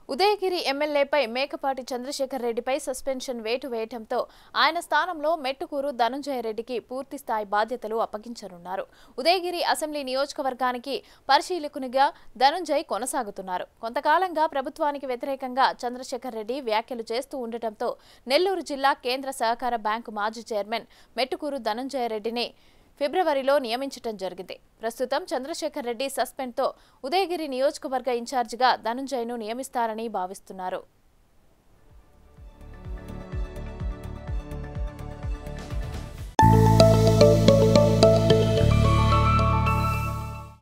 ఉదయగిరి ఎమ్మెల్యేపై మేకపాటి చంద్రశేఖర్ రెడ్డిపై సస్పెన్షన్ వేటు వేయటంతో ఆయన స్థానంలో మెట్టుకూరు ధనుంజయ రెడ్డికి పూర్తి స్థాయి బాధ్యతలు అప్పగించనున్నారు ఉదయగిరి అసెంబ్లీ నియోజకవర్గానికి పరిశీలకునిగా ధనుంజయ్ కొనసాగుతున్నారు కొంతకాలంగా ప్రభుత్వానికి వ్యతిరేకంగా చంద్రశేఖర్ రెడ్డి వ్యాఖ్యలు చేస్తూ ఉండటంతో నెల్లూరు జిల్లా కేంద్ర సహకార బ్యాంకు మాజీ చైర్మన్ మెట్టుకూరు ధనుంజయ రెడ్డిని ఫిబ్రవరిలో నియమించడం జరిగింది ప్రస్తుతం చంద్రశేఖర్ రెడ్డి సస్పెండ్తో ఉదయగిరి నియోజకవర్గ ఇన్ఛార్జిగా ధనుంజయ్ను నియమిస్తారని భావిస్తున్నారు